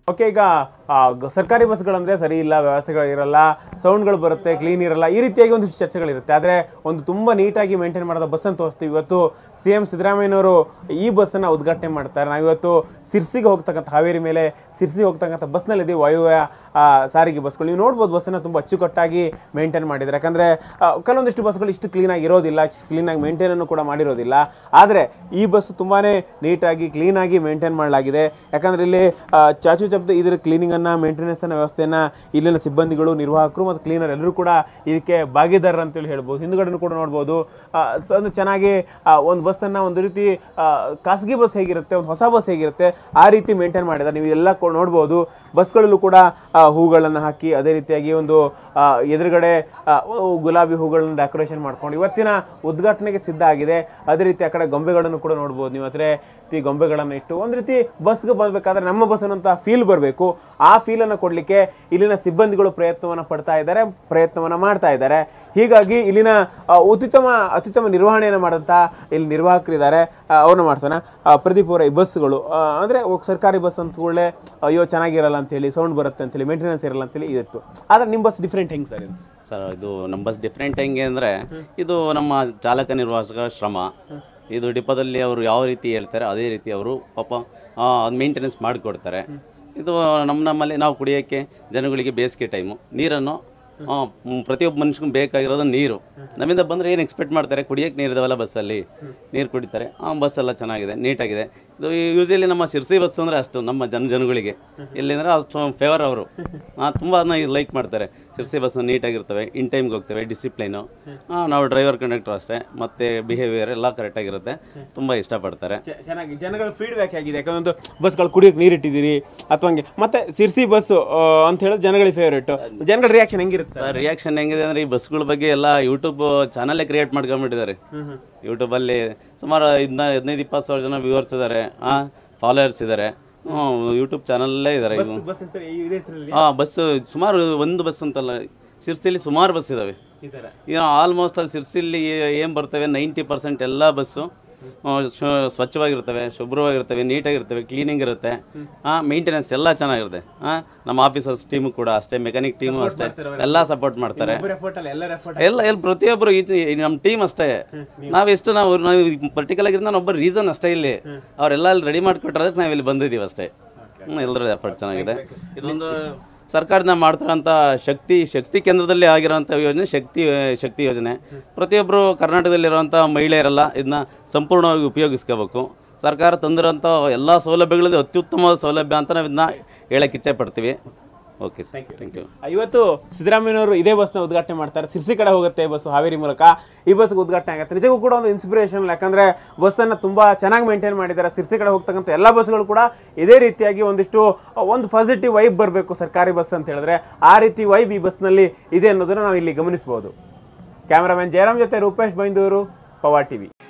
okay ಈಗ ಆ, ಗ- ಸರ್ಕಾರಿ ಬಸ್ಗಳಂದ್ರೆ ಸರಿ ಇಲ್ಲ ವ್ಯವಸ್ಥೆಗಳು ಇರಲ್ಲ ಸೌಂಡ್ಗಳು ಬರುತ್ತೆ ಕ್ಲೀನ್ ಇರಲ್ಲ ಈ ರೀತಿಯಾಗಿ ಒಂದಿಷ್ಟು ಚರ್ಚೆಗಳಿರುತ್ತೆ ಆದರೆ ಒಂದು ತುಂಬ ನೀಟಾಗಿ ಮೇಂಟೈನ್ ಮಾಡೋದ ಬಸ್ಸನ್ನು ತೋರಿಸ್ತೀವಿ ಇವತ್ತು ಸಿ ಎಂ ಸಿದ್ದರಾಮಯ್ಯನವರು ಈ ಬಸ್ಸನ್ನು ಉದ್ಘಾಟನೆ ಮಾಡ್ತಾರೆ ನಾವಿವತ್ತು ಸಿರ್ಸಿಗೆ ಹೋಗ್ತಕ್ಕಂಥ ಹಾವೇರಿ ಮೇಲೆ ಸಿರ್ಸಿಗೆ ಹೋಗ್ತಕ್ಕಂಥ ಬಸ್ನಲ್ಲಿದ್ದೀವಿ ವಾಯುವ್ಯ ಆ, ಸಾರಿಗೆ ಬಸ್ಗಳು ನೀವು ನೋಡ್ಬೋದು ಬಸ್ಸನ್ನು ತುಂಬ ಅಚ್ಚುಕಟ್ಟಾಗಿ ಮೇಂಟೈನ್ ಮಾಡಿದ್ದಾರೆ ಯಾಕಂದರೆ ಕೆಲವೊಂದಿಷ್ಟು ಬಸ್ಗಳು ಇಷ್ಟು ಕ್ಲೀನಾಗಿ ಇರೋದಿಲ್ಲ ಕ್ಲೀನಾಗಿ ಮೇಂಟೈನನ್ನು ಕೂಡ ಮಾಡಿರೋದಿಲ್ಲ ಆದರೆ ಈ ಬಸ್ ತುಂಬಾ ನೀಟಾಗಿ ಕ್ಲೀನಾಗಿ ಮೇಂಟೈನ್ ಮಾಡಲಾಗಿದೆ ಯಾಕಂದರೆ ಇಲ್ಲಿ ಆ, ಚಾಚು ಚಪ್ದು ಇದರ ಕ್ಲೀನಿಂಗನ್ನು ಮೇಂಟೆನೆನ್ಸನ್ನು ವ್ಯವಸ್ಥೆಯನ್ನು ಇಲ್ಲಿನ ಸಿಬ್ಬಂದಿಗಳು ನಿರ್ವಾಹಕರು ಮತ್ತು ಕ್ಲೀನರ್ ಎಲ್ಲರೂ ಕೂಡ ಇದಕ್ಕೆ ಭಾಗಿದಾರರು ಅಂತೇಳಿ ಹೇಳ್ಬೋದು ಹಿಂದುಗಡೆನೂ ಕೂಡ ನೋಡ್ಬೋದು ಆ, ಸ- ಒಂದು ಚೆನ್ನಾಗಿ ಒಂದು ಬಸ್ಸನ್ನು ಒಂದು ರೀತಿ ಆ, ಖಾಸಗಿ ಬಸ್ ಹೇಗಿರುತ್ತೆ ಒಂದು ಹೊಸ ಬಸ್ ಹೇಗಿರುತ್ತೆ ಆ ರೀತಿ ಮೇಂಟೈನ್ ಮಾಡಿದ್ದಾರೆ ನೀವು ಎಲ್ಲ ಕೊ- ನೋಡ್ಬೋದು ಬಸ್ಗಳಲ್ಲೂ ಕೂಡ ಆ, ಹೂಗಳನ್ನು ಹಾಕಿ ಅದೇ ರೀತಿಯಾಗಿ ಒಂದು ಆ, ಎದುರುಗಡೆ ಆ, ಉ- ಗುಲಾಬಿ ಹೂಗಳನ್ನು ಡೆಕೋರೇಷನ್ ಮಾಡ್ಕೊಂಡು ಇವತ್ತಿನ ಉದ್ಘಾಟನೆಗೆ ಸಿದ್ಧ ಆಗಿದೆ ಅದೇ ರೀತಿ ಆ ಕಡೆ ಗೊಂಬೆಗಳನ್ನು ಕೂಡ ನೋಡ್ಬೋದು ನೀವು ಹತ್ರ ಈ ಗೊಂಬೆಗಳನ್ನು ಇಟ್ಟು ಒಂದು ರೀತಿ ಬಸ್ಗೆ ಬರಬೇಕಾದ್ರೆ ನಮ್ಮ ಬಸ್ ಅನ್ನೋಂಥ ಫೀಲ್ ಬರಬೇಕು ಆ ಫೀಲನ್ನು ಕೊಡಲಿಕ್ಕೆ ಇಲ್ಲಿನ ಸಿಬ್ಬಂದಿಗಳು ಪ್ರಯತ್ನವನ್ನು ಪಡ್ತಾ ಇದ್ದಾರೆ ಪ್ರಯತ್ನವನ್ನು ಮಾಡ್ತಾ ಇದ್ದಾರೆ ಹೀಗಾಗಿ ಇಲ್ಲಿನ ಆ, ಅತ್ಯುತ್ತಮ ಅತ್ಯುತ್ತಮ ನಿರ್ವಹಣೆಯನ್ನು ಮಾಡಿದಂಥ ಇಲ್ಲಿ ನಿರ್ವಾಹಕರಿದ್ದಾರೆ ಅವ್ರನ್ನ ಮಾಡ್ಸೋಣ ಆ, ಪ್ರದೀಪ್ ಅವರ ಈ ಬಸ್ಗಳು ಆ, ಅಂದ್ರೆ ಒ- ಸರ್ಕಾರಿ ಬಸ್ ಅಂತ ಕೂಡಲೇ ಅಯ್ಯೋ ಚೆನ್ನಾಗಿರಲ್ಲ ಅಂತೇಳಿ ಸೌಂಡ್ ಬರುತ್ತೆ ಅಂತೇಳಿ ಮೇಂಟೆನೆನ್ಸ್ ಇರಲ್ಲ ಅಂತೇಳಿ ಇದಿತ್ತು ಆದರೆ ನಿಮ್ಮ ಬಸ್ ಡಿಫ್ರೆಂಟ್ ಹೆಂಗೆ ಸರ್ ಇದು ಸರ್ ಇದು ನಮ್ಮ ಬಸ್ ಡಿಫ್ರೆಂಟ್ ಹೆಂಗೆ ಅಂದರೆ ಇದು ನಮ್ಮ ಚಾಲಕ ನಿರ್ವಾಹಕರ ಶ್ರಮ ಇದು ಡಿಪೋದಲ್ಲಿ ಅವರು ಯಾವ ರೀತಿ ಹೇಳ್ತಾರೆ ಅದೇ ರೀತಿ ಅವರು ಪಾಪ ಮೇಂಟೆನೆನ್ಸ್ ಮಾಡಿಕೊಡ್ತಾರೆ ಇದು ನಮ್ಮ ನಮ್ಮಲ್ಲಿ ನಾವು ಕುಡಿಯೋಕ್ಕೆ ಜನಗಳಿಗೆ ಬೇಸಿಗೆ ಟೈಮು ನೀರನ್ನು ಆ, ಮ್, ಪ್ರತಿಯೊಬ್ಬ ಮನುಷ್ಯನಿಗೂ ಬೇಕಾಗಿರೋದು ನೀರು ನಮ್ಮಿಂದ ಬಂದರೆ ಏನು ಎಕ್ಸ್ಪೆಕ್ಟ್ ಮಾಡ್ತಾರೆ ಕುಡಿಯೋಕ್ಕೆ ನೀರು ಇದಾವಲ್ಲ ಬಸ್ಸಲ್ಲಿ ನೀರು ಕುಡಿತಾರೆ ಆ ಬಸ್ ಎಲ್ಲ ಚೆನ್ನಾಗಿದೆ ನೀಟಾಗಿದೆ ಇದು ಯೂಶಲಿ ನಮ್ಮ ಶಿರ್ಸಿ ಬಸ್ ಅಂದರೆ ಅಷ್ಟು ನಮ್ಮ ಜನ ಜನಗಳಿಗೆ ಎಲ್ಲಿಂದ್ರೆ ಅಷ್ಟು ಫೇವರ್ ಅವರು ತುಂಬ ಅದನ್ನ ಲೈಕ್ ಮಾಡ್ತಾರೆ ಶಿರ್ಸಿ ಬಸ್ ನೀಟಾಗಿರ್ತವೆ ಇನ್ ಟೈಮ್ಗೆ ಹೋಗ್ತವೆ ಡಿಸಿಪ್ಲೈನು ನಾವು ಡ್ರೈವರ್ ಕಂಡಕ್ಟರ್ ಅಷ್ಟೇ ಮತ್ತು ಬಿಹೇವಿಯರ್ ಎಲ್ಲ ಕರೆಕ್ಟಾಗಿರುತ್ತೆ ತುಂಬ ಇಷ್ಟಪಡ್ತಾರೆ ಚೆ- ಚೆನ್ನಾಗಿ ಜನಗಳ ಫೀಡ್ಬ್ಯಾಕ್ ಆಗಿದೆ ಯಾಕಂದ್ರೆ ಒಂದು ಬಸ್ಗಳು ಕುಡಿಯೋಕೆ ನೀರು ಇಟ್ಟಿದ್ದೀರಿ ಅಥವಾ ಹಂಗೆ ಮತ್ತೆ ಸಿರ್ಸಿ ಬಸ್ ಅಂತ ಹೇಳಿದ್ರೆ ಜನಗಳಿಗೆ ಫೇವ್ರೇಟ್ ಜನಗಳ ರಿಯಾಕ್ಷನ್ ಹೆಂಗಿರುತ್ತೆ ಸರ್ ರಿಯಾಕ್ಷನ್ ಹೆಂಗಿದೆ ಅಂದರೆ ಈ ಬಸ್ಗಳ ಬಗ್ಗೆ ಎಲ್ಲ ಯೂಟ್ಯೂಬ್ ಚಾನಲ್ಲೇ ಕ್ರಿಯೇಟ್ ಮಾಡ್ಕೊಂಡ್ಬಿಟ್ಟಿದ್ದಾರೆ ಯೂಟ್ಯೂಬಲ್ಲಿ ಸುಮಾರು ಇದನ್ನ ಹದಿನೈದು ಇಪ್ಪತ್ತು ಸಾವಿರ ಜನ ವ್ಯೂವರ್ಸ್ ಇದ್ದಾರೆ ಹಾಂ ಫಾಲೋವರ್ಸ್ ಇದ್ದಾರೆ ಹ್ಞೂ ಯೂಟ್ಯೂಬ್ ಚಾನಲ್ಲೇ ಇದ್ದಾರೆ ಇದು ಬಸ್ ಹೆಸರು ಇದೇ ಹೆಸರಲ್ಲಿ ಹಾಂ ಬಸ್ ಸುಮಾರು ಒಂದು ಬಸ್ ಅಂತಲ್ಲ ಸಿರ್ಸಿಲಿ ಸುಮಾರು ಬಸ್ ಇದ್ದಾವೆ ಈ ಥರ ಈಗ ಆಲ್ಮೋಸ್ಟ್ ಅಲ್ಲಿ ಸಿರ್ಸಿಲಿ ಏನು ಬರ್ತವೆ ನೈಂಟಿ ಪರ್ಸೆಂಟ್ ಎಲ್ಲ ಬಸ್ಸು ಆ, ಶು- ಸ್ವಚ್ಛವಾಗಿರ್ತವೆ ಶುಭ್ರವಾಗಿರ್ತವೆ ನೀಟಾಗಿರ್ತವೆ ಕ್ಲೀನಿಂಗ್ ಇರುತ್ತೆ ಹಾಂ ಮೇಂಟೆನೆನ್ಸ್ ಎಲ್ಲ ಚೆನ್ನಾಗಿರುತ್ತೆ ಹಾಂ ನಮ್ಮ ಆಫೀಸರ್ಸ್ ಟೀಮು ಕೂಡ ಅಷ್ಟೇ ಮೆಕ್ಯಾನಿಕ್ ಟೀಮು ಅಷ್ಟೇ ಎಲ್ಲ ಸಪೋರ್ಟ್ ಮಾಡ್ತಾರೆ ಎಫರ್ಟ್ ಅಲ್ಲ ಎಲ್ಲರ ಎಫರ್ಟ್ ಎಲ್ಲ ಎಲ್ಲ ಪ್ರತಿಯೊಬ್ಬರು ಈಚೆ ನಮ್ಮ ಟೀಮ್ ಅಷ್ಟೇ ನಾವೆಷ್ಟು ನಾವು ನಾವು ಪರ್ಟಿಕ್ಯುಲರ್ ಆಗಿರೋ ನಾನು ಒಬ್ಬ ರೀಸನ್ ಅಷ್ಟೇ ಇಲ್ಲಿ ಅವರೆಲ್ಲ ಅಲ್ಲಿ ರೆಡಿ ಮಾಡಿಕೊಟ್ರೆ ನಾವು ಇಲ್ಲಿ ಬಂದಿದ್ದೀವಿ ಅಷ್ಟೇ ಹ್ಮ್, ಎಲ್ಲರ ಎಫರ್ಟ್ ಚೆನ್ನಾಗಿದೆ ಇದೊಂದು ಸರ್ಕಾರದಿಂದ ಮಾಡ್ತಿರೋಂಥ ಶಕ್ತಿ ಶಕ್ತಿ ಕೇಂದ್ರದಲ್ಲಿ ಆಗಿರೋಂಥ ಯೋಜನೆ ಶಕ್ತಿ ಶಕ್ತಿ ಯೋಜನೆ ಪ್ರತಿಯೊಬ್ಬರು ಕರ್ನಾಟಕದಲ್ಲಿರುವಂಥ ಮಹಿಳೆಯರೆಲ್ಲ ಇದನ್ನ ಸಂಪೂರ್ಣವಾಗಿ ಉಪಯೋಗಿಸ್ಕೋಬೇಕು ಸರ್ಕಾರ ತಂದಿರೋಂಥ ಎಲ್ಲ ಸೌಲಭ್ಯಗಳಲ್ಲಿ ಅತ್ಯುತ್ತಮ ಸೌಲಭ್ಯ ಅಂತ ನಾವು ಇದನ್ನ ಹೇಳಕ್ಕೆ ಇಚ್ಛೆ ಪಡ್ತೀವಿ ಓಕೆ ಸರ್ ಥ್ಯಾಂಕ್ ಯು ಇವತ್ತು ಸಿದ್ದರಾಮಯ್ಯನವರು ಇದೇ ಬಸ್ನ ಉದ್ಘಾಟನೆ ಮಾಡ್ತಾರೆ ಸಿರ್ಸಿ ಕಡೆ ಹೋಗುತ್ತೆ ಬಸ್ ಹಾವೇರಿ ಮೂಲಕ ಈ ಬಸ್ ಉದ್ಘಾಟನೆ ಆಗುತ್ತೆ ನಿಜಕ್ಕೂ ಕೂಡ ಒಂದು ಇನ್ಸ್ಪಿರೇಷನ್ ಯಾಕಂದ್ರೆ ಬಸ್ಸನ್ನು ತುಂಬಾ ಚೆನ್ನಾಗಿ ಮೇಂಟೈನ್ ಮಾಡಿದ್ದಾರೆ ಸಿರ್ಸಿ ಕಡೆ ಹೋಗ್ತಕ್ಕಂಥ ಎಲ್ಲ ಬಸ್ಗಳು ಕೂಡ ಇದೇ ರೀತಿಯಾಗಿ ಒಂದಿಷ್ಟು ಒಂದು ಪಾಸಿಟಿವ್ ವೈಬ್ ಬರಬೇಕು ಸರ್ಕಾರಿ ಬಸ್ ಅಂತ ಹೇಳಿದ್ರೆ ಆ ರೀತಿ ವೈಬ್ ಈ ಬಸ್ನಲ್ಲಿ ಇದೆ ಅನ್ನೋದನ್ನ ನಾವು ಇಲ್ಲಿ ಗಮನಿಸಬಹುದು ಕ್ಯಾಮರಾಮನ್ ಜಯರಾಮ್ ಜೊತೆ ರೂಪೇಶ್ ಬೈಂದೂರು ಪವಾರ್ ಟಿವಿ